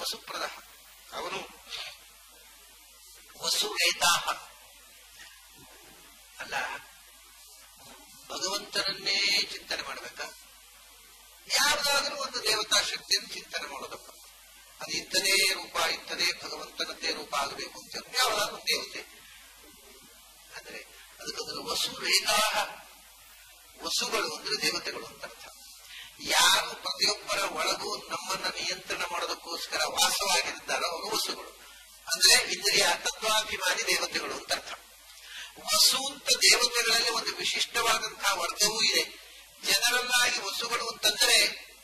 ವಸುಪ್ರದ ಅವನು ವಸುವೇತಾಹ ಅಲ್ಲ ಭಗವಂತನನ್ನೇ ಚಿಂತನೆ ಮಾಡಬೇಕಾ ಯಾವುದಾದ್ರೂ ಒಂದು ದೇವತಾ ಶಕ್ತಿಯನ್ನು ಚಿಂತನೆ ಮಾಡೋದಪ್ಪ ಅದು ಇಂಥದೇ ರೂಪ ಇಂಥದೇ ಭಗವಂತನದ್ದೇ ರೂಪ ಆಗಬೇಕು ಅಂತ ಯಾವುದಾದ್ರೂ ಒಂದು ದೇವತೆ ಅಂದ್ರೆ ಅದಕ್ಕೊಂದು ವಸು ವೇದಾಹ ವಸುಗಳು ಅಂದ್ರೆ ದೇವತೆಗಳು ಅಂತ ಅರ್ಥ ಯಾರು ಪ್ರತಿಯೊಬ್ಬರ ಒಳಗೂ ನಮ್ಮನ್ನ ನಿಯಂತ್ರಣ ಮಾಡೋದಕ್ಕೋಸ್ಕರ ವಾಸವಾಗಿದ್ದಾರೋ ಅವರು ವಸುಗಳು ಅಂದ್ರೆ ಇಂದ್ರಿಯ ತತ್ವಾಭಿಮಾನಿ ದೇವತೆಗಳು ಅಂತ ಅರ್ಥ ವಸು ಅಂತ ದೇವತೆಗಳಲ್ಲಿ ಒಂದು ವಿಶಿಷ್ಟವಾದಂತಹ ವರ್ಗವೂ ಇದೆ ಜನರಲ್ಲಾಗಿ ವಸುಗಳು ಅಂತಂದ್ರೆ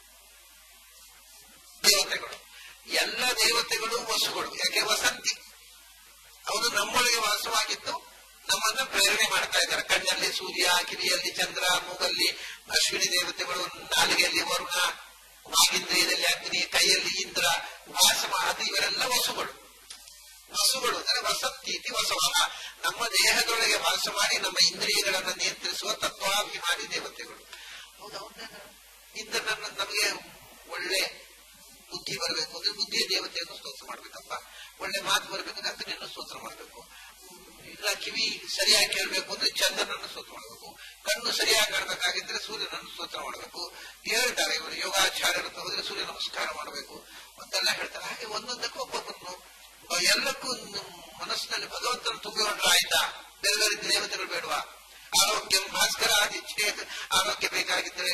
ದೇವತೆಗಳು ಎಲ್ಲ ದೇವತೆಗಳು ವಸುಗಳು ಯಾಕೆ ವಸಂತಿ ಅವರು ನಮ್ಮೊಳಗೆ ವಾಸವಾಗಿದ್ದು ನಮ್ಮನ್ನ ಪ್ರೇರಣೆ ಮಾಡ್ತಾ ಇದ್ದಾರೆ ಕಣ್ಣಲ್ಲಿ ಸೂರ್ಯ ಕಿವಿಯಲ್ಲಿ ಚಂದ್ರ ಮೂಗಲ್ಲಿ ಅಶ್ವಿನಿ ದೇವತೆಗಳು ನಾಲಿಗೆಯಲ್ಲಿ ವರುಣ ವಾಗೀಂದ್ರಿಯದಲ್ಲಿ ಅಗ್ನಿ ಕೈಯಲ್ಲಿ ಇಂದ್ರ ವಾಸ ಅದು ಇವರೆಲ್ಲ ವಸುಗಳು ವಸುಗಳು ಅಂದರೆ ವಸಂತೀತಿ ವಸವಹ ನಮ್ಮ ದೇಹದೊಳಗೆ ವಾಸ ಮಾಡಿ ನಮ್ಮ ಇಂದ್ರಿಯಗಳನ್ನು ನಿಯಂತ್ರಿಸುವ ತತ್ವಾಭಿಮಾನಿ ದೇವತೆಗಳು ಹೌದಾ ಇಂದ್ರ ನನ್ನ ನಮಗೆ ಒಳ್ಳೆ ಬುದ್ಧಿ ಬರಬೇಕು ಅಂದ್ರೆ ಬುದ್ಧಿಯ ದೇವತೆಯನ್ನು ಸ್ತೋತ್ರ ಮಾಡ್ಬೇಕಪ್ಪ ಒಳ್ಳೆ ಮಾತು ಬರಬೇಕಂದ್ರೆ ಅಗ್ನಿಯನ್ನು ಸ್ತೋತ್ರ ಮಾಡಬೇಕು ಇಲ್ಲ ಕಿವಿ ಸರಿಯಾಗಿ ಕೇಳಬೇಕು ಅಂದ್ರೆ ಚಂದ್ರನನ್ನು ಸ್ತೋತ್ರ ಮಾಡಬೇಕು ಕಣ್ಣು ಸರಿಯಾಗಿ ಕಾಣಬೇಕಾಗಿದ್ರೆ ಸೂರ್ಯನನ್ನು ಸ್ತೋತ್ರ ಮಾಡಬೇಕು ಹೇಳ್ತಾರೆ ಇವರು ಯೋಗಾಚಾರ್ಯರು ಹೋದ್ರೆ ಸೂರ್ಯ ನಮಸ್ಕಾರ ಮಾಡಬೇಕು ಅಂತೆಲ್ಲ ಹೇಳ್ತಾರೆ ಹಾಗೆ ಒಂದೊಂದಕ್ಕೂ ಒಬ್ಬೊಬ್ಬರನ್ನು ಎಲ್ಲಕ್ಕೂ ಮನಸ್ಸಿನಲ್ಲಿ ಭಗವಂತನ ತುಂಬಿಕೊಂಡ್ರೆ ಆಯ್ತಾ ಬೇರೆ ಬೇರೆ ದೇವತೆಗಳು ಬೇಡವಾ ಆರೋಗ್ಯ ಭಾಸ್ಕರ ಆದಿಚ್ಛೇದ್ ಆರೋಗ್ಯ ಬೇಕಾಗಿದ್ರೆ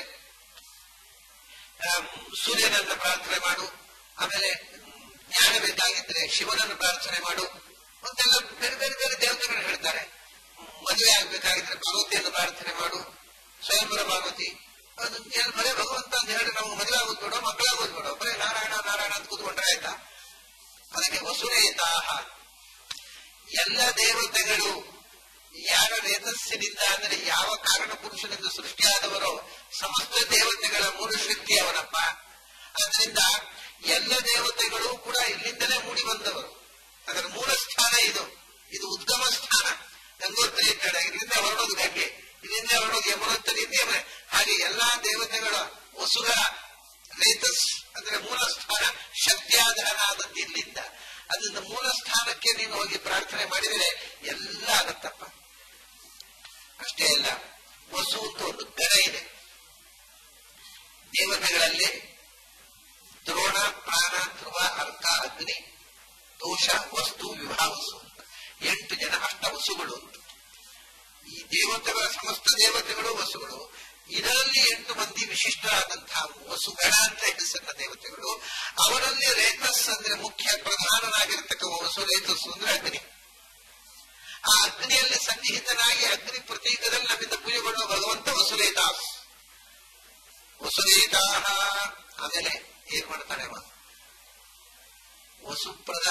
ಸೂರ್ಯನನ್ನ ಪ್ರಾರ್ಥನೆ ಮಾಡು ಆಮೇಲೆ ಜ್ಞಾನ ಬೇಕಾಗಿದ್ರೆ ಶಿವನನ್ನು ಪ್ರಾರ್ಥನೆ ಮಾಡು ಮತ್ತೆಲ್ಲ ಬೇರೆ ಬೇರೆ ಬೇರೆ ದೇವತೆಗಳು ಹೇಳ್ತಾರೆ ಮದುವೆ ಆಗ್ಬೇಕಾಗಿದ್ರೆ ಪಾರ್ವತಿಯನ್ನು ಪ್ರಾರ್ಥನೆ ಮಾಡು ಸ್ವಯಂವರ ಪಾರ್ವತಿ ಅದು ಏನು ಬರೇ ಭಗವಂತ ಅಂತ ಹೇಳಿ ನಮ್ಗೆ ಮದುವೆ ಆಗೋದು ಬೇಡ ಮಕ್ಕಳಾಗೋದು ಬೇಡ ಬರೀ ನಾರಾಯಣ ನಾರಾಯಣ ಅಂತ ಕೂತ್ಕೊಂಡ್ರೆ ಆಯ್ತಾ ಅದಕ್ಕೆ ವಸುರೇತಾಹ ಎಲ್ಲ ದೇವತೆಗಳು ಯಾರ ರೇತಸ್ಸಿನಿಂದ ಅಂದರೆ ಯಾವ ಕಾರಣ ಪುರುಷನಿಂದ ಸೃಷ್ಟಿಯಾದವರೋ ಸಮಸ್ತ ದೇವತೆಗಳ ಮೂಲ ಶಕ್ತಿ ಅವನಪ್ಪ ಅದರಿಂದ ಎಲ್ಲ ದೇವತೆಗಳು ಕೂಡ ಇಲ್ಲಿಂದಲೇ ಮೂಡಿ ಬಂದವರು ಅದರ ಮೂಲ ಸ್ಥಾನ ಇದು ಇದು ಉದ್ಗಮ ಸ್ಥಾನ ಗಂಗೋತ್ರಿ ಕಡೆ ಇಲ್ಲಿಂದ ಹೊರಡೋದು ಗಂಗೆ ಇಲ್ಲಿಂದ ಹೊರಡೋದು ಯಮುನೋತ್ತರಿ ಯಮುನೆ ಹಾಗೆ ಎಲ್ಲಾ ದೇವತೆಗಳ ವಸುಗಳ ರೇತಸ್ ಅಂದ್ರೆ ಮೂಲ ಸ್ಥಾನ ಶಕ್ತಿಯಾಧಾರನಾದದ್ದು ಇಲ್ಲಿಂದ ಅದರಿಂದ ಮೂಲ ಸ್ಥಾನಕ್ಕೆ ನೀನು ಹೋಗಿ ಪ್ರಾರ್ಥನೆ ಮಾಡಿದರೆ ಎಲ್ಲ ಆಗತ್ತಪ್ಪ ಅಷ್ಟೇ ಅಲ್ಲ ವಸು ಅಂತ ಒಂದು ಗಣ ಇದೆ ದೇವತೆಗಳಲ್ಲಿ ದ್ರೋಣ ಪ್ರಾಣ ಧ್ರುವ ಅರ್ಕ ಅಗ್ನಿ ದೋಷ ವಸ್ತು ವಿಭಾವಸು ಅಂತ ಎಂಟು ಜನ ಅಷ್ಟ ವಸುಗಳು ಅಂತ ಈ ದೇವತೆಗಳ ಸಮಸ್ತ ದೇವತೆಗಳು ವಸುಗಳು ಇದರಲ್ಲಿ ಎಂಟು ಮಂದಿ ವಿಶಿಷ್ಟರಾದಂತಹ ವಸುಗಣ ಅಂತ ಹೆಸರಿನ ದೇವತೆಗಳು ಅವರಲ್ಲಿ ರೇತಸ್ ಅಂದ್ರೆ ಮುಖ್ಯ ಪ್ರಧಾನನಾಗಿರ್ತಕ್ಕ ವಸು ರೇತಸ್ಸು ಅಂದ್ರೆ ಅಗ್ನಿ ಆ ಅಗ್ನಿಯಲ್ಲಿ ಸನ್ನಿಹಿತನಾಗಿ ಅಗ್ನಿ ಪ್ರತೀಕದಲ್ಲಿ ನಮ್ಮಿಂದ ಪೂಜೆಗೊಳ್ಳುವ ಭಗವಂತ ವಸುರೇದಾಸ್ ವಸುರೇದಾಹ ಆಮೇಲೆ ಏನ್ ಮಾಡ್ತಾನೆ ಅವ ವಸುಪ್ರದ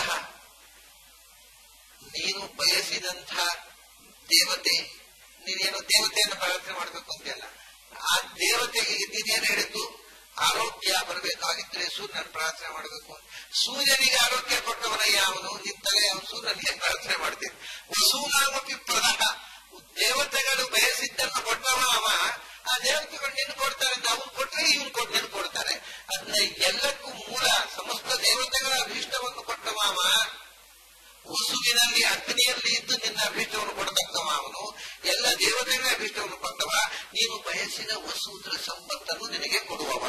ನೀನು ಬಯಸಿದಂಥ ದೇವತೆ ನೀನೇನು ದೇವತೆಯನ್ನು ಪ್ರಾರ್ಥನೆ ಮಾಡಬೇಕು ಅಂತೆಲ್ಲ ಆ ದೇವತೆಗೆ ನೀನೇನು ಹೇಳಿದ್ದು ಆರೋಗ್ಯ ಬರಬೇಕಾಗಿದ್ರೆ ಸೂರ್ಯನ ಪ್ರಾರ್ಥನೆ ಮಾಡಬೇಕು ಸೂರ್ಯನಿಗೆ ಆರೋಗ್ಯ ಕೊಟ್ಟವನ ಯಾವನು ನಿಂತಲೇ ಅವನು ಸೂರ್ಯನಿಗೆ ಪ್ರಾರ್ಥನೆ ಮಾಡ್ತೇನೆ ವಸೂನಾಮಪಿ ಪ್ರಧಾನ ದೇವತೆಗಳು ಬಯಸಿದ್ದನ್ನು ಕೊಟ್ಟವ ಅವ ಆ ದೇವತೆಗಳು ನಿನ್ನ ಕೊಡ್ತಾರೆ ಅಂತ ಅವನು ಕೊಟ್ಟರೆ ಇವನು ಕೊಟ್ಟು ನಿನ್ ಕೊಡ್ತಾರೆ ಅದನ್ನ ಎಲ್ಲಕ್ಕೂ ಮೂಲ ಸಮಸ್ತ ದೇವತೆಗಳ ಅಭೀಷ್ಟವನ್ನು ಕೊಟ್ಟವ ಅವ ವಸುವಿನಲ್ಲಿ ಅಗ್ನಿಯಲ್ಲಿ ಇದ್ದು ನಿನ್ನ ಅಭೀಷ್ಟವನ್ನು ಕೊಡತಕ್ಕವ ಅವನು ಎಲ್ಲ ದೇವತೆಗಳ ಅಭೀಷ್ಟವನ್ನು ಕೊಟ್ಟವ ನೀನು ಬಯಸಿದ ವಸುದ್ರ ಸಂಪತ್ತನ್ನು ನಿನಗೆ ಕೊಡುವವ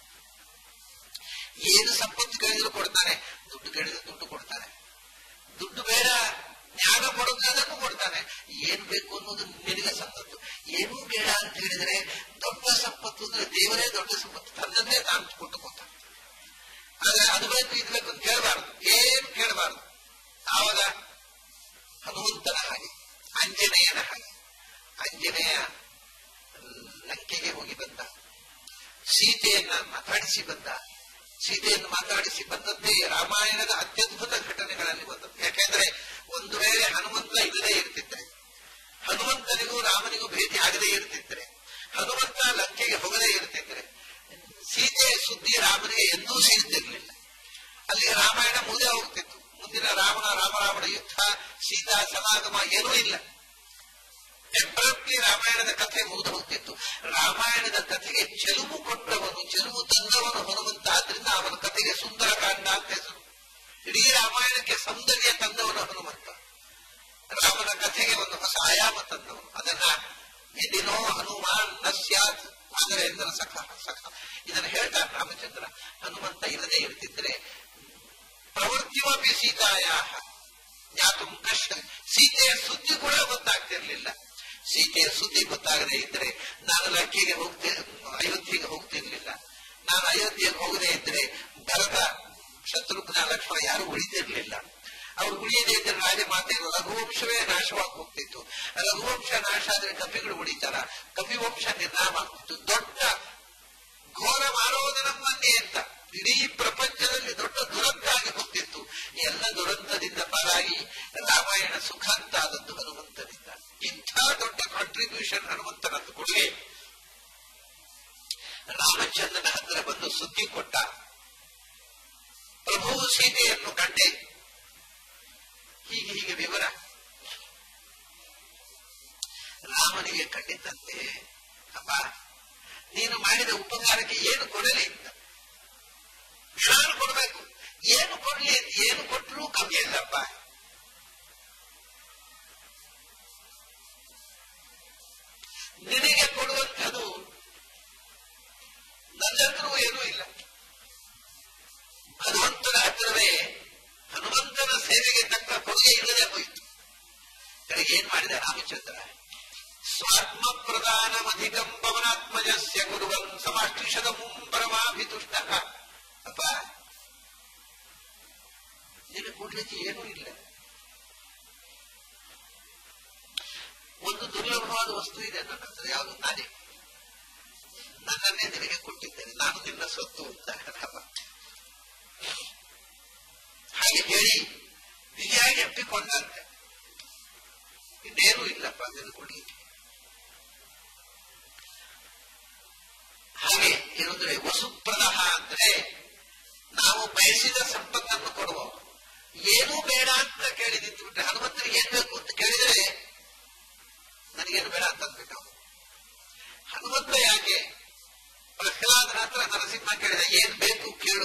ಏನು ಸಂಪತ್ತು ಕೇಳಿದ್ರು ಕೊಡ್ತಾನೆ ದುಡ್ಡು ಕೇಳಿದ್ರೆ ದುಡ್ಡು ಕೊಡ್ತಾನೆ ದುಡ್ಡು ಬೇಡ ಜ್ಞಾನ ಕೊಡೋದು ಅದನ್ನು ಕೊಡ್ತಾನೆ ಏನ್ ಬೇಕು ಅನ್ನೋದು ನಿನಗೆ ಸಂಪತ್ತು ಏನೂ ಬೇಡ ಅಂತ ಹೇಳಿದ್ರೆ ದೊಡ್ಡ ಸಂಪತ್ತು ಅಂದ್ರೆ ದೇವರೇ ದೊಡ್ಡ ಸಂಪತ್ತು ತನ್ನನ್ನೇ ತಾನು ಕೊಟ್ಟುಕೊತಾನೆ ಆದ್ರೆ ಅದು ಬೇಕು ಇದು ಬೇಕು ಅಂತ ಕೇಳಬಾರ್ದು ಏನು ಕೇಳಬಾರ್ದು ಆವಾಗ ಹನುಮಂತನ ಹಾಗೆ ಆಂಜನೇಯನ ಹಾಗೆ ಆಂಜನೇಯ ಲಂಕೆಗೆ ಹೋಗಿ ಬಂದ ಸೀತೆಯನ್ನ ಮಾತಾಡಿಸಿ ಬಂದ ಸೀತೆಯನ್ನು ಮಾತಾಡಿಸಿ ಬಂದದ್ದೇ ರಾಮಾಯಣದ ಅತ್ಯದ್ಭುತ ಘಟನೆಗಳಲ್ಲಿ ಬಂದದ್ದು ಯಾಕೆಂದ್ರೆ ಒಂದು ವೇಳೆ ಹನುಮಂತ ಇಲ್ಲದೆ ಇರ್ತಿದ್ರೆ ಹನುಮಂತನಿಗೂ ರಾಮನಿಗೂ ಭೇಟಿ ಆಗದೆ ಇರ್ತಿದ್ರೆ ಹನುಮಂತ ಲಂಕೆಗೆ ಹೋಗದೇ ಇರ್ತಿದ್ರೆ ಸೀತೆಯ ಸುದ್ದಿ ರಾಮನಿಗೆ ಎಂದೂ ಸಿಗುತ್ತಿರಲಿಲ್ಲ ಅಲ್ಲಿ ರಾಮಾಯಣ ಮುಗಿದೇ ಹೋಗ್ತಿತ್ತು ಮುಂದಿನ ರಾವಣ ರಾಮರಾವಣ ಯುದ್ಧ ಸೀತಾ ಸಮಾಗಮ ಏನೂ ಇಲ್ಲ ಎಬ್ಬರಪ್ಪಿ ರಾಮಾಯಣದ ಕಥೆ ಮುಗಿದು ಹೋಗ್ತಿತ್ತು ರಾಮಾಯಣದ ಕಥೆಗೆ ಚೆಲುವು ಕೊಟ್ಟವನು ಚೆಲುವು ತಂದವನು ಹನುಮಂತ ಆದ್ರಿಂದ ಅವನ ಕಥೆಗೆ ಸುಂದರಕಾಂಡ ಅಂತ ಹೆಸರು ಇಡೀ ರಾಮಾಯಣಕ್ಕೆ ಸೌಂದರ್ಯ ತಂದವನು ಹನುಮಂತ ರಾಮನ ಕಥೆಗೆ ಒಂದು ಹೊಸ ಆಯಾಮ ತಂದವನು ಅದನ್ನ ಎದಿನೋ ಹನುಮಾನ್ ನ ಸ್ಯಾತ್ ನಾಗರೇಂದ್ರ ಸಖ ಸಖ ಇದನ್ನ ಹೇಳ್ತಾರೆ ರಾಮಚಂದ್ರ ಹನುಮಂತ ಇಲ್ಲದೆ ಇರ್ತಿದ್ರೆ ಪ್ರವೃತ್ತಿಮಪಿ ಸೀತಾಯ ಜ್ಞಾತು ಕಷ್ಟ ಸೀತೆಯ ಸುದ್ದಿ ಕೂಡ ಗೊತ್ತಾಗ್ತಿರ್ಲಿಲ್ಲ ಸೀತೆಯ ಸುದ್ದಿ ಗೊತ್ತಾಗದೆ ಇದ್ರೆ ನಾನು ಲಂಕೆಗೆ ಹೋಗ್ತಿ ಅಯೋಧ್ಯೆಗೆ ಹೋಗ್ತಿರ್ಲಿಲ್ಲ ನಾನು ಅಯೋಧ್ಯೆಗೆ ಹೋಗದೆ ಇದ್ರೆ ಭರತ ಶತ್ರುಘ್ನ ಲಕ್ಷ್ಮಣ ಯಾರು ಉಳಿದಿರ್ಲಿಲ್ಲ ಅವ್ರು ಉಳಿಯದೇ ಇದ್ರೆ ರಾಜ ಮಾತೇನು ರಘುವಂಶವೇ ನಾಶವಾಗಿ ಹೋಗ್ತಿತ್ತು ರಘುವಂಶ ನಾಶ ಆದ್ರೆ ಕಪಿಗಳು ಉಳಿತಾರ ಕಪಿವಂಶ ನಿರ್ನಾಮ ಆಗ್ತಿತ್ತು ದೊಡ್ಡ ಘೋರ ಮಾರೋದನಮ್ಮನ್ನೇ ಅಂತ ಇಡೀ ಪ್ರಪಂಚದಲ್ಲಿ ದೊಡ್ಡ ದುರಂತ ಆಗಿ ಹೋಗ್ತಿತ್ತು ಎಲ್ಲ ದುರಂತದಿಂದ ಪಾರಾಗಿ ರಾಮಾಯಣ ಸುಖ ಅಂತ ಆದದ್ದು ಹನುಮಂತನಿಂದ ಇಂಥ ದೊಡ್ಡ ಕಾಂಟ್ರಿಬ್ಯೂಷನ್ ಹನುಮಂತನದ್ದು ಕೊಡುಗೆ ರಾಮಚಂದ್ರನ ಹತ್ರ ಬಂದು ಸುದ್ದಿ ಕೊಟ್ಟ ಪ್ರಭು ಸೀತೆಯನ್ನು ಕಂಡೆ ಹೀಗೆ ಹೀಗೆ ವಿವರ ರಾಮನಿಗೆ ಕಂಡಿದ್ದಂತೆ ಅಪ್ಪ ನೀನು ಮಾಡಿದ ಉಪಕಾರಕ್ಕೆ ಏನು ಕೊಡಲಿ ಅಂತ ನಾನು ಕೊಡಬೇಕು ಏನು ಕೊಡ್ಲಿ ಅಂತ ಏನು ಕೊಟ್ಟರೂ ಕಮ್ಮಿ ಇಲ್ಲಪ್ಪ ನಿನಗೆ ಕೊಡುವಂಥದ್ದು ನನ್ನ ಹತ್ರವೂ ಏನೂ ಇಲ್ಲ ಭಗವಂತನ ಹತ್ರವೇ ಹನುಮಂತನ ಸೇವೆಗೆ ತಕ್ಕ ಕೊಡುಗೆ ಇಲ್ಲದೆ ಹೋಯಿತು ಕಡೆಗೆ ಏನ್ ಮಾಡಿದ ರಾಮಚಂದ್ರ ಸ್ವಾತ್ಮ ಪ್ರಧಾನಮಧಿಕಂ ಪವನಾತ್ಮಜಸ್ಯ ಕುರುವನ್ ಸಮಾಷ್ಟಿಷದ ಪರಮಾಭಿತುಷ್ಟ ಅಪ್ಪ ನಿನಗೆ ಕೊಡ್ಲಿಕ್ಕೆ ಏನೂ ಇಲ್ಲ ಒಂದು ದುರ್ಲಭವಾದ ವಸ್ತು ಇದೆ ನನ್ನ ಹತ್ರ ಯಾವುದು ನಾನೇ ನನ್ನನ್ನೇ ನಿನಗೆ ಕೊಟ್ಟಿದ್ದೇನೆ ನಾನು ನಿನ್ನ ಸೊತ್ತು ಅಂತ ರಾಮ ಹಾಗೆ ಹೇಳಿ ಬಿಗಿಯಾಗಿ ಅಪ್ಪಿಕೊಂಡಂತೆ ಇನ್ನೇನೂ ಇಲ್ಲಪ್ಪ ಅದನ್ನು ಕೊಡಿ ಹಾಗೆ ಏನಂದ್ರೆ ವಸುಪ್ರದಹ ಅಂದ್ರೆ ನಾವು ಬಯಸಿದ ಸಂಪತ್ತನ್ನು ಕೊಡುವ ಏನೂ ಬೇಡ ಅಂತ ಕೇಳಿ ನಿಂತು ಬಿಟ್ರೆ ಹನುಮಂತನಿಗೆ ಏನ್ ಬೇಕು ಅಂತ ಕೇಳಿದ್ರೆ ನನಗೇನು ಬೇಡ ಅಂತ ಅಂದ್ಬಿಟ್ಟು ಹನುಮಂತ ಯಾಕೆ ಪ್ರಹ್ಲಾದನ ಹತ್ರ ನರಸಿಂಹ ಕೇಳಿದ ಏನ್ ಬೇಕು ಕೇಳು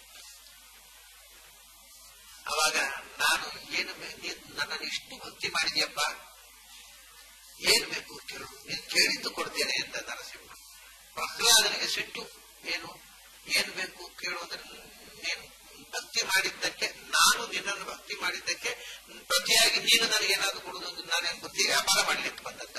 ಅವಾಗ ನಾನು ಏನು ನನ್ನನ್ನು ಇಷ್ಟು ಭಕ್ತಿ ಮಾಡಿದ್ಯಪ್ಪ ಏನ್ ಬೇಕು ಕೇಳು ನೀನು ಕೇಳಿದ್ದು ಕೊಡ್ತೇನೆ ಅಂತ ನರಸಿಂಹ ಪ್ರಹ್ಲಾದನಿಗೆ ಸಿಟ್ಟು ಏನು ಏನ್ ಬೇಕು ಕೇಳೋದನ್ನು ನೀನು ಭಕ್ತಿ ಮಾಡಿದ್ದಕ್ಕೆ ನಾನು ನಿನ್ನನ್ನು ಭಕ್ತಿ ಮಾಡಿದ್ದಕ್ಕೆ ಪ್ರತಿಯಾಗಿ ನೀನು ನನಗೇನಾದ್ರು ಕೊಡುವುದು ನಾನೇನು ಬುದ್ಧಿ ವ್ಯಾಪಾರ ಮಾಡ್ಲಿಕ್ಕೆ ಬಂದದ್ದ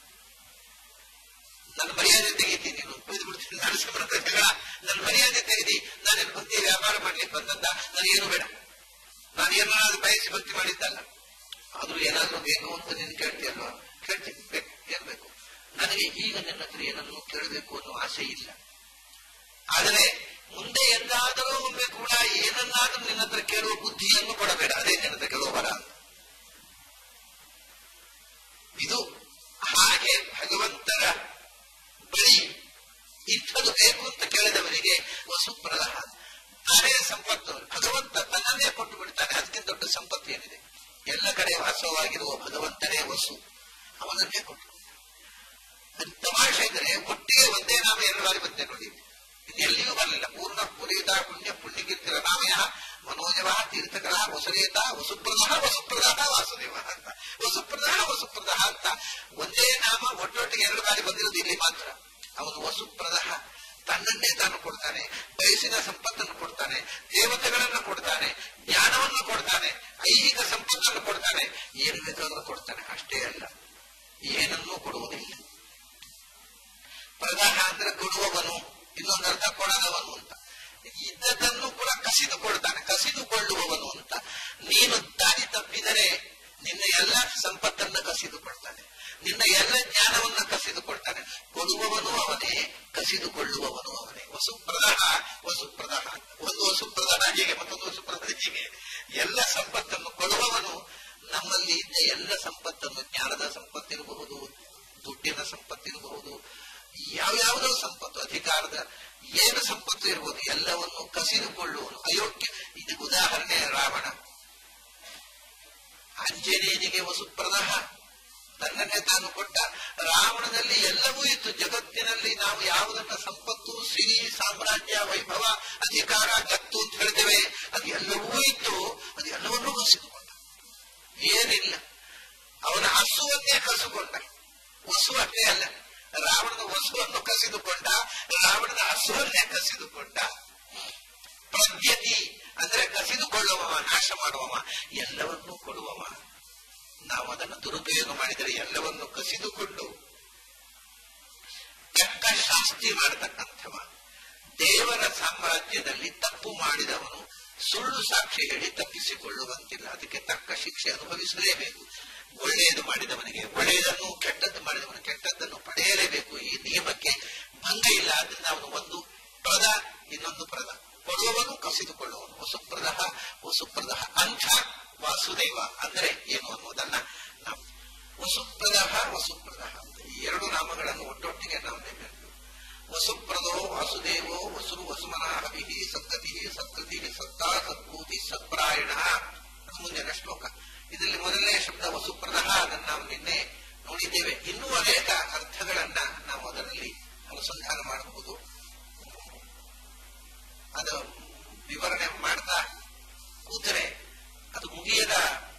ನನ್ನ ಮರ್ಯಾದೆ ತೆಗಿತಿ ನೀನು ಬೈದು ಬಿಡ್ತೀನಿ ನರಸಿಂಹನ ಜಗಳ ನನ್ನ ಮರ್ಯಾದೆ ತೆಗೆದಿ ನಾನೇನು ಭಕ್ತಿ ವ್ಯಾಪಾರ ಮಾಡ್ಲಿಕ್ಕೆ ಬಂದದ್ದ ನನಗೇನು ಬೇಡ ನಾನು ಏನಾದ್ರು ಬಯಸಿ ಭಕ್ತಿ ಮಾಡಿದ್ದಲ್ಲ ಆದ್ರೂ ಏನಾದ್ರೂ ಬೇಕು ಅಂತ ನೀನು ಕೇಳ್ತೀಯಲ್ವಾ ಕೇಳ್ತೀನಿ ಬೇಕು ಏನ್ ಬೇಕು ನನಗೆ ಈಗ ನನ್ನ ಹತ್ರ ಏನನ್ನು ಕೇಳಬೇಕು ಅನ್ನೋ ಆಸೆ ಇಲ್ಲ ಆದರೆ ಮುಂದೆ ಎಂದಾದರೂ ಒಮ್ಮೆ ಕೂಡ ಏನನ್ನಾದ್ರೂ ನಿನ್ನ ಹತ್ರ ಕೇಳುವ ಬುದ್ಧಿಯನ್ನು ಕೊಡಬೇಡ ಅದೇ ನಿನ್ನ ಹತ್ರ ಕೇಳುವ ವರ ಇದು ಹಾಗೆ ಭಗವಂತರ ಬಳಿ ಇಂಥದ್ದು ಬೇಕು ಅಂತ ಕೇಳಿದವರಿಗೆ ವಸುಪ್ರದಹ ತಾನೇ ಸಂಪತ್ತು ಭಗವಂತ ತನ್ನನ್ನೇ ಕೊಟ್ಟು ಬಿಡ್ತಾನೆ ಅದಕ್ಕಿಂತ ದೊಡ್ಡ ಸಂಪತ್ತು ಏನಿದೆ ಎಲ್ಲ ಕಡೆ ವಾಸವಾಗಿರುವ ಭಗವಂತನೇ ವಸು ಅವನನ್ನೇ ಕೊಟ್ಟು ಅದು ತಮಾಷೆ ಇದ್ರೆ ಒಟ್ಟಿಗೆ ಒಂದೇ ನಾಮ ಎರಡು ಬಾರಿ ಬಂದೆ ನೋಡಿ ಎಲ್ಲಿಯೂ ಬರಲಿಲ್ಲ ಪೂರ್ಣ ಪುರೀತ ಪುಣ್ಯ ಪುಣ್ಯಕೀರ್ತಿರ ನಾಮಯ ಮನೋಜವ ತೀರ್ಥಕರ ವಸುರೇತ ವಸುಪ್ರದಹ ವಸುಪ್ರದಾಹ ವಾಸುದೇವ ಅಂತ ವಸುಪ್ರದಾಹ ವಸುಪ್ರದಾಹ ಅಂತ ಒಂದೇ ನಾಮ ಒಟ್ಟೊಟ್ಟಿಗೆ ಎರಡು ಬಾರಿ ಬಂದಿರೋದು ಇಲ್ಲಿ ಮಾತ್ರ ಅವನು ವಸುಪ್ರದಹ ತನ್ನನ್ನೇ ತಾನು ಕೊಡ್ತಾನೆ ಬಯಸಿದ ಸಂಪತ್ತನ್ನು ಕೊಡ್ತಾನೆ ದೇವತೆಗಳನ್ನು ಕೊಡ್ತಾನೆ ಜ್ಞಾನವನ್ನು ಕೊಡ್ತಾನೆ ಐಹಿಕ ಸಂಪತ್ತನ್ನು ಕೊಡ್ತಾನೆ ಏನು ಬೇಕಾದ್ರೂ ಕೊಡ್ತಾನೆ ಅಷ್ಟೇ ಅಲ್ಲ ಏನನ್ನೂ ಕೊಡುವುದಿಲ್ಲ ಪ್ರದಾಹ ಅಂದ್ರೆ ಕೊಡುವವನು ಇನ್ನೊಂದು ಅರ್ಥ ಕೊಡದವನು ಅಂತ ಇದ್ದದನ್ನು ಕೂಡ ಕಸಿದುಕೊಳ್ತಾನೆ ಕಸಿದುಕೊಳ್ಳುವವನು ಅಂತ ನೀನು ದಾರಿ ತಪ್ಪಿದರೆ ನಿನ್ನ ಎಲ್ಲ ಸಂಪತ್ತನ್ನ ಕಸಿದುಕೊಳ್ತಾನೆ ನಿನ್ನ ಎಲ್ಲ ಜ್ಞಾನವನ್ನ ಕಸಿದುಕೊಳ್ತಾನೆ ಕೊಡುವವನು ಅವನೇ ಕಸಿದುಕೊಳ್ಳುವವನು ಅವನೇ ವಸುಪ್ರದಾಹ ವಸುಪ್ರದಾಹ ಒಂದು ವಸುಪ್ರದಾನ ಹೀಗೆ ಮತ್ತೊಂದು ವಸುಪ್ರದಾನ ಹೀಗೆ ಎಲ್ಲ ಸಂಪತ್ತನ್ನು ಕೊಡುವವನು ನಮ್ಮಲ್ಲಿ ಇದ್ದ ಎಲ್ಲ ಸಂಪತ್ತನ್ನು ಜ್ಞಾನದ ಸಂಪತ್ತಿರಬಹುದು ದುಡ್ಡಿನ ಸಂಪತ್ತಿರಬಹುದು ಯಾವ್ಯಾವುದೋ ಸಂಪತ್ತು ಅಧಿಕಾರದ ಏನು ಸಂಪತ್ತು ಇರಬಹುದು ಎಲ್ಲವನ್ನು ಕಸಿದುಕೊಳ್ಳುವನು ಅಯೋಗ್ಯ ಇದಕ್ಕೆ ಉದಾಹರಣೆ ರಾವಣ ಆಂಜನೇಯನಿಗೆ ವಸುಪ್ರದಹ ತನ್ನನ್ನೇ ತಾನು ಕೊಟ್ಟ ರಾವಣನಲ್ಲಿ ಎಲ್ಲವೂ ಇತ್ತು ಜಗತ್ತಿನಲ್ಲಿ ನಾವು ಯಾವುದನ್ನ ಸಂಪತ್ತು ಸಿರಿ ಸಾಮ್ರಾಜ್ಯ ವೈಭವ ಅಧಿಕಾರ ಗತ್ತು ಅಂತ ಹೇಳ್ತೇವೆ ಅದು ಎಲ್ಲವೂ ಇತ್ತು ಏನಿಲ್ಲ ಅವನ ಹಸುವನ್ನೇ ಕಸುಕೊಂಡ ವಸು ಅಷ್ಟೇ ಅಲ್ಲ ರಾವಣನ ವಸುವನ್ನು ಕಸಿದುಕೊಂಡ ರಾವಣನ ಹಸುವನ್ನೇ ಕಸಿದುಕೊಂಡ ಪ್ರದ್ಯತಿ ಅಂದ್ರೆ ಕಸಿದುಕೊಳ್ಳುವವ ನಾಶ ಮಾಡುವವ ಎಲ್ಲವನ್ನೂ ಕೊಡುವವ ನಾವು ಅದನ್ನು ದುರುಪಯೋಗ ಮಾಡಿದರೆ ಎಲ್ಲವನ್ನು ಕಸಿದುಕೊಂಡು ತಕ್ಕ ಶಾಸ್ತಿ ಮಾಡತಕ್ಕಂಥವ ದೇವರ ಸಾಮ್ರಾಜ್ಯದಲ್ಲಿ ತಪ್ಪು ಮಾಡಿದವನು ಸುಳ್ಳು ಸಾಕ್ಷಿ ಹೇಳಿ ತಪ್ಪಿಸಿಕೊಳ್ಳುವಂತಿಲ್ಲ ಅದಕ್ಕೆ ತಕ್ಕ ಶಿಕ್ಷೆ ಅನುಭವಿಸಲೇಬೇಕು ಒಳ್ಳೆಯದು ಮಾಡಿದವನಿಗೆ ಒಳ್ಳೆಯದನ್ನು ಕೆಟ್ಟದ್ದು ಮಾಡಿದವನು ಕೆಟ್ಟದ್ದನ್ನು ಪಡೆಯಲೇಬೇಕು ಈ ನಿಯಮಕ್ಕೆ ಭಂಗ ಇಲ್ಲ ಅದರಿಂದ ಅವನು ಒಂದು ಪ್ರದ ಇನ್ನೊಂದು ಪ್ರದ ಕೊಡುವವನು ಕಸಿದುಕೊಳ್ಳುವನು ವಸುಪ್ರದ ವಸುಪ್ರದ ಅಂಥ ವಾಸುದೇವ ಅಂದ್ರೆ ಏನು ಅನ್ನೋದನ್ನ ನಾವು ವಸುಪ್ರದ ವಸುಪ್ರದ ಈ ಎರಡು ನಾಮಗಳನ್ನು ಒಟ್ಟೊಟ್ಟಿಗೆ ನಾವು ನೆನಪು ವಸುಪ್ರದೋ ವಾಸುದೇವೋ ವಸುರು ವಸುಮನಾಹವಿ ಸತ್ಕತಿ ಸತ್ಕೃತಿ ಸತ್ತಾ ಸತ್ಭೂತಿ ಸತ್ಪ್ರಾಯಣ ಅದು ಮುಂದಿನ ಶ್ಲೋಕ ಇದರಲ್ಲಿ ಮೊದಲನೇ ಶಬ್ದ ವಸುಪ್ರದ ಅದನ್ನು ನಾವು ನಿನ್ನೆ ನೋಡಿದ್ದೇವೆ ಇನ್ನೂ ಅನೇಕ ಅರ್ಥಗಳನ್ನ ನಾವು ಅದರಲ್ಲಿ ಅನುಸಂಧಾನ ಮಾಡಬಹುದು ಅದು ವಿವರಣೆ ಮಾಡ್ತಾ ಕೂತರೆ ಅದು ಮುಗಿಯದ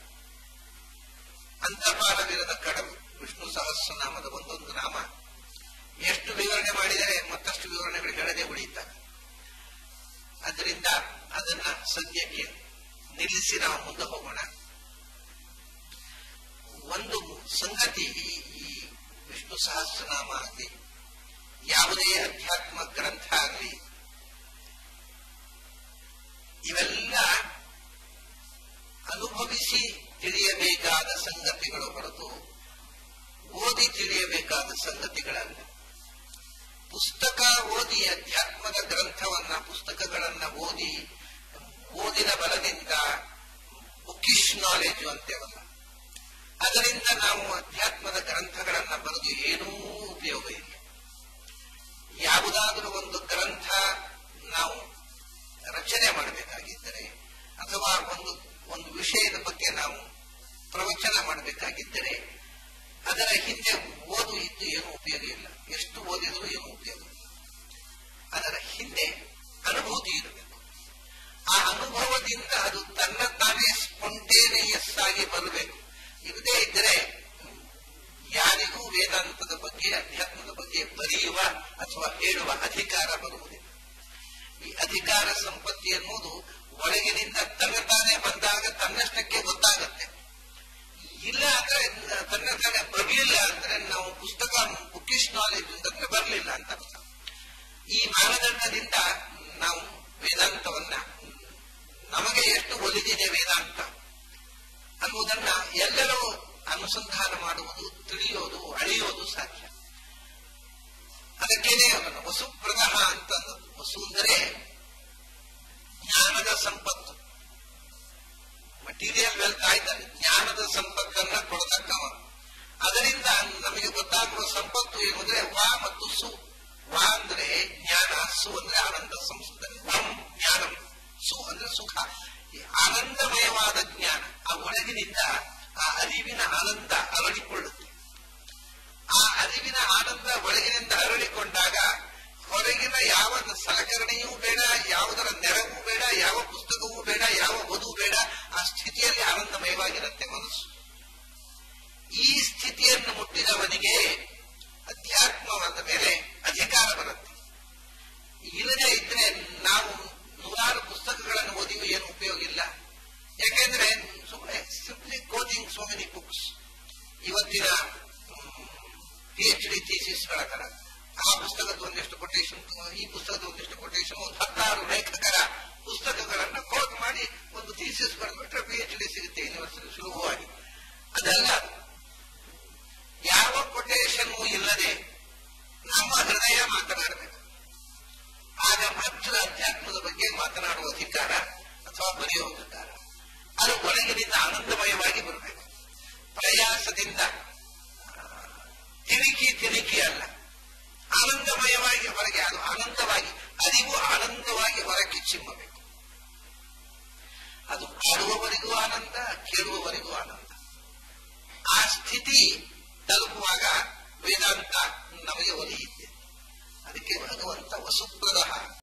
ಅಂತಪಾಲವಿರದ ಕಡವು ವಿಷ್ಣು ಸಹಸ್ರನಾಮದ ಒಂದೊಂದು ನಾಮ ಎಷ್ಟು ವಿವರಣೆ ಮಾಡಿದರೆ ಮತ್ತಷ್ಟು ವಿವರಣೆಗಳು ಹೇಳದೆ ಉಳಿಯುತ್ತವೆ ಅದರಿಂದ ಅದನ್ನ ಸದ್ಯಕ್ಕೆ ನಿಲ್ಲಿಸಿ ನಾವು ಮುಂದೆ ಹೋಗೋಣ ಒಂದು ಸಂಗತಿ ಈ ವಿಷ್ಣು ಸಹಸ್ರನಾಮ ಆಗಲಿ ಯಾವುದೇ ಅಧ್ಯಾತ್ಮ ಗ್ರಂಥ ಆಗಲಿ ಇವೆಲ್ಲ ಅನುಭವಿಸಿ ತಿಳಿಯಬೇಕಾದ ಸಂಗತಿಗಳು ಹೊರತು ಓದಿ ತಿಳಿಯಬೇಕಾದ ಸಂಗತಿಗಳಲ್ಲ ಪುಸ್ತಕ ಓದಿ ಅಧ್ಯಾತ್ಮದ ಗ್ರಂಥವನ್ನ ಪುಸ್ತಕಗಳನ್ನ ಓದಿ ಓದಿನ ಬಲದಿಂದ ಬುಕ್ಕಿಶ್ ನಾಲೆಜ್ ಅಂತೇವಲ್ಲ ಅದರಿಂದ ನಾವು ಅಧ್ಯಾತ್ಮದ ಗ್ರಂಥಗಳನ್ನ ಬರೆದು ಏನೂ ಉಪಯೋಗ ಇಲ್ಲ ಯಾವುದಾದರೂ ಒಂದು ಗ್ರಂಥ ನಾವು ರಚನೆ ಮಾಡಬೇಕಾಗಿದ್ದರೆ ಅಥವಾ ಒಂದು ಒಂದು ವಿಷಯದ ಬಗ್ಗೆ ನಾವು ಪ್ರವಚನ ಮಾಡಬೇಕಾಗಿದ್ದರೆ ಅದರ ಹಿಂದೆ ಓದು ಇದ್ದು ಏನು ಉಪಯೋಗ ಇಲ್ಲ ಎಷ್ಟು ಓದಿದರೂ ಏನು ಉಪಯೋಗ ಇಲ್ಲ ಅದರ ಹಿಂದೆ ಅನುಭೂತಿ ಇರಬೇಕು ಆ ಅನುಭವದಿಂದ ಅದು ತನ್ನ ತಾನೇ ಸ್ಪೊಂಟೇನಿಯಸ್ ಆಗಿ ಬರಬೇಕು ಇರದೇ ಇದ್ದರೆ ಯಾರಿಗೂ ವೇದಾಂತದ ಬಗ್ಗೆ ಅಧ್ಯಾತ್ಮದ ಬಗ್ಗೆ ಬರೆಯುವ ಅಥವಾ ಹೇಳುವ ಅಧಿಕಾರ ಬರುವುದಿಲ್ಲ ಈ ಅಧಿಕಾರ ಸಂಪತ್ತಿ ಎನ್ನುವುದು ಒಳಗಿನಿಂದ ತನ್ನ ತಾನೇ ಬಂದಾಗ ತನ್ನಷ್ಟಕ್ಕೆ ಗೊತ್ತಾಗತ್ತೆ ಇಲ್ಲ ಅಂದ್ರೆ ತನ್ನ ತಾನೇ ಬರಲಿಲ್ಲ ಅಂದ್ರೆ ನಾವು ಪುಸ್ತಕ ಬುಕ್ಕಿಶ್ ನಾಲೆಜ್ ಅಂತಂದ್ರೆ ಬರಲಿಲ್ಲ ಅಂತ ಅರ್ಥ ಈ ಮಾನದಂಡದಿಂದ ನಾವು ವೇದಾಂತವನ್ನ ನಮಗೆ ಎಷ್ಟು ಒಲಿದಿದೆ ವೇದಾಂತ ಅನ್ನುವುದನ್ನ ಎಲ್ಲರೂ ಅನುಸಂಧಾನ ಮಾಡುವುದು ತಿಳಿಯೋದು ಅಳೆಯೋದು ಸಾಧ್ಯ ಅದಕ್ಕೇನೆ ಅವನು ವಸುಪ್ರದಹ ಅಂತಂದು ವಸು ಅಂದರೆ ಜ್ಞಾನದ ಸಂಪತ್ತು ಮಟೀರಿಯಲ್ ವೆಲ್ತ್ ಆಯ್ತಲ್ಲ ಜ್ಞಾನದ ಸಂಪತ್ತನ್ನ ಕೊಡತಕ್ಕವ ಅದರಿಂದ ನಮಗೆ ಗೊತ್ತಾಗುವ ಸಂಪತ್ತು ಏನು ಅಂದ್ರೆ ವಾ ಮತ್ತು ಸು ವಾ ಅಂದ್ರೆ ಜ್ಞಾನ ಸು ಅಂದ್ರೆ ಆನಂದ ಸಂಸ್ಕೃತಿ ವಂ ಜ್ಞಾನಂ ಸು ಅಂದ್ರೆ ಸುಖ ಈ ಆನಂದಮಯವಾದ ಜ್ಞಾನ ಆ ಒಳಗಿನಿಂದ ಆ ಅರಿವಿನ ಆನಂದ ಅರಳಿಕೊಳ್ಳುತ್ತೆ ಆ ಅರಿವಿನ ಆನಂದ ಒಳಗಿನಿಂದ ಅರಳಿಕೊಂಡಾಗ ಹೊರಗಿನ ಯಾವ ಸಲಕರಣೆಯೂ ಬೇಡ ಯಾವುದರ ನೆರವು ಬೇಡ ಯಾವ ಪುಸ್ತಕವೂ ಬೇಡ ಯಾವ ವಧು ಬೇಡ ಆ ಸ್ಥಿತಿಯಲ್ಲಿ ಆನಂದಮಯವಾಗಿರುತ್ತೆ ಮನಸ್ಸು ಈ ಸ್ಥಿತಿಯನ್ನು ಮುಟ್ಟಿದವನಿಗೆ ಅಧ್ಯಾತ್ಮವಾದ ಮೇಲೆ ಅಧಿಕಾರ ಬರುತ್ತೆ ಇಲ್ಲದೆ ಇದ್ರೆ ನಾವು ನೂರಾರು ಪುಸ್ತಕಗಳನ್ನು ಓದಿಯೂ ಏನು ಉಪಯೋಗ ಇಲ್ಲ ಯಾಕೆಂದ್ರೆ ಸುಮ್ಮನೆ simply coaching so many books ಇವತ್ತಿನ ಪಿ ಎಚ್ ಡಿ ಥೀಸಿಸ್ಗಳ ತರ ಆ ಪುಸ್ತಕದ ಒಂದಿಷ್ಟು ಕೊಟೇಶನ್ ಈ ಪುಸ್ತಕದ ಒಂದಿಷ್ಟು ಕೊಟೇಶನ್ ಒಂದು ಹತ್ತಾರು ಲೇಖಕರ ಪುಸ್ತಕಗಳನ್ನ ಕೋಟ್ ಮಾಡಿ ಒಂದು ಥೀಸಿಸ್ ಬರೆದ್ಬಿಟ್ರೆ ಪಿ ಎಚ್ ಡಿ ಸಿಗುತ್ತೆ ಯೂನಿವರ್ಸಿಟಿ ಸುಲಭವಾಗಿ ಅದಲ್ಲ ಯಾವ ಕೊಟೇಶನ್ ಇಲ್ಲದೆ ನಮ್ಮ ಹೃದಯ ಮಾತನಾಡಬೇಕು ಆಗ ಮಾತ್ರ ಅಧ್ಯಾತ್ಮದ ಬಗ್ಗೆ ಮಾತನಾಡುವ ಅಧಿಕಾರ ಅಥವಾ ಬರೆಯುವ ಅಧಿಕಾರ ಅದು ಒಳಗಿನಿಂದ ಆನಂದಮಯವಾಗಿ ಬರಬೇಕು ಪ್ರಯಾಸದಿಂದ ತಿರುಕಿ ತಿರುಕಿ ಅಲ್ಲ ಆನಂದಮಯವಾಗಿ ಹೊರಗೆ ಅದು ಆನಂದವಾಗಿ ಅರಿವು ಆನಂದವಾಗಿ ಹೊರಗೆ ಚಿಮ್ಮಬೇಕು ಅದು ಆಡುವವರಿಗೂ ಆನಂದ ಕೇಳುವವರಿಗೂ ಆನಂದ ಆ ಸ್ಥಿತಿ ತಲುಪುವಾಗ ವೇದಾಂತ ನಮಗೆ ಒಲಿಯುತ್ತೆ ಅದಕ್ಕೆ ಭಗವಂತ ವಸುಪ್ರದ